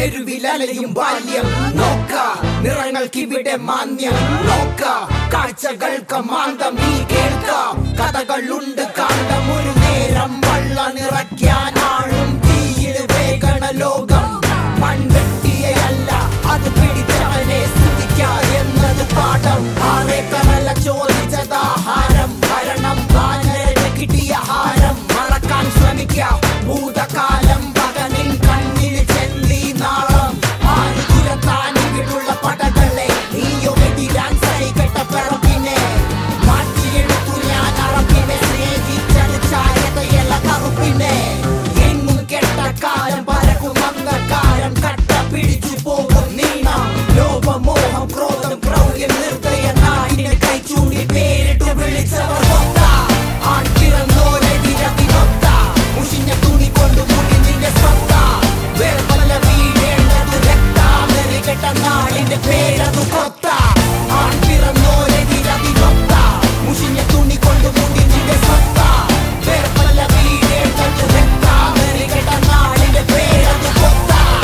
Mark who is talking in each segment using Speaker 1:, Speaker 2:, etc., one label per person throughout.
Speaker 1: തെരുവിലലയും ബാല്യം നോക്ക നിറങ്ങൾക്കിവിടെ മാന്യം നോക്ക കാഴ്ചകൾക്ക് മാന്തം നീ കേൾക്ക കഥകളുണ്ട് കാന്തം ഒരു നേരം വള്ള നിറയ്ക്കാനാളും തീയിൽ വേഗണ ലോകം മൺവെട്ടിയല്ല അത് പിടിച്ചവനെ സ്തുതിക്ക എന്നത് പാഠം ആരെ കനല ചോദിച്ചതാഹാരം ഭരണം വാനരന് കിട്ടിയ ഹാരം മറക്കാൻ ശ്രമിക്ക ഭൂതകാലം പകനിൻ കണ്ണിൽ ചെന്നി നാളം ആനുകുലത്താൻ ഇവിടുള്ള പടകളെ നീയോ എതിരാൻ സഹിക്കട്ട പിറപ്പിനെ മാറ്റിയെടുത്തു ഞാൻ അറപ്പിനെ സ്നേഹിച്ചത് ചായതയല്ല കറുപ്പിനെ എങ്ങും കെട്ട കാലം പരക്കും അന്ധകാരം കട്ട പിടിച്ചു പോകും നീണം ലോപമോഹം ക്രോധം ക്രൗര്യം നിർത്തയ നാടിനെ കൈ ചൂണ്ടി പേരിട്ട് വിളിച്ചവർ കൊത്ത ആൺകിറന്നോരെതിരതിനൊത്ത മുഷിഞ്ഞ തുണി കൊണ്ട് മുടി നിന്റെ സ്വത്ത വേർപല വീഴേണ്ടതു രക്താമെറി കെട്ട നാടിന്റെ പേരതു കൊത്ത ആൺകിറന്നോരെതിരതിനൊത്ത മുഷിഞ്ഞ തുണി കൊണ്ട് മുടി നിന്റെ സ്വത്ത വേർപല വീഴേണ്ടതു രക്താമെറി കെട്ട നാടിന്റെ പേരതു കൊത്ത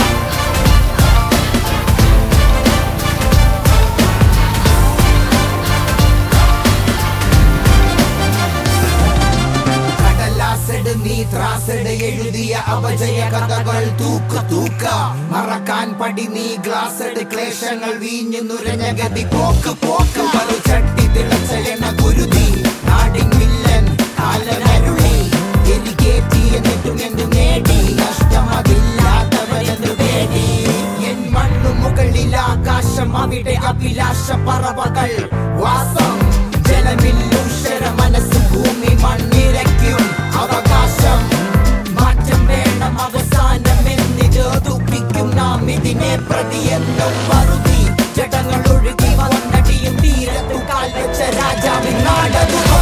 Speaker 1: കടലാസെട് നീ ത്രാസെട് എഴുതിയ അപജയ കഥകൾ തൂക്ക് തൂക്ക മറക്കാൻ പടി നീ ഗ്ലാസെട് ക്ലേശങ്ങൾ വീഞ്ഞു നുരഞ്ഞ ഗതി പോക്ക് പോക്ക് ഒരു ചട്ടി തിളച്ച എണ്ണ കുരുതി നാടിൻ വില്ലൻ കാലനരുളി എനിക്കേറ്റി എന്നിട്ടും എന്തു നേടി നഷ്ടമതില്ലാത്തവരെന്തു തേടി എൻ മണ്ണു മുകളിൽ ആകാശം അവിടെ അഭിലാഷ പറവകൾ വാസം ജലമില്ലൂഷര മനസ്സ് ഭൂമി മണ്ണിരയ്ക്കും അവകാശം മാറ്റം വേണം അവസാനം എന്നിരോപിക്കും നാം ഇതിനെ പ്രതിയെന്നും വറുതി ജടങ്ങൾ ഒഴുകി വന്നടിയും തീരത്തു കാൽ വെച്ച രാജാവിൻ നാടതു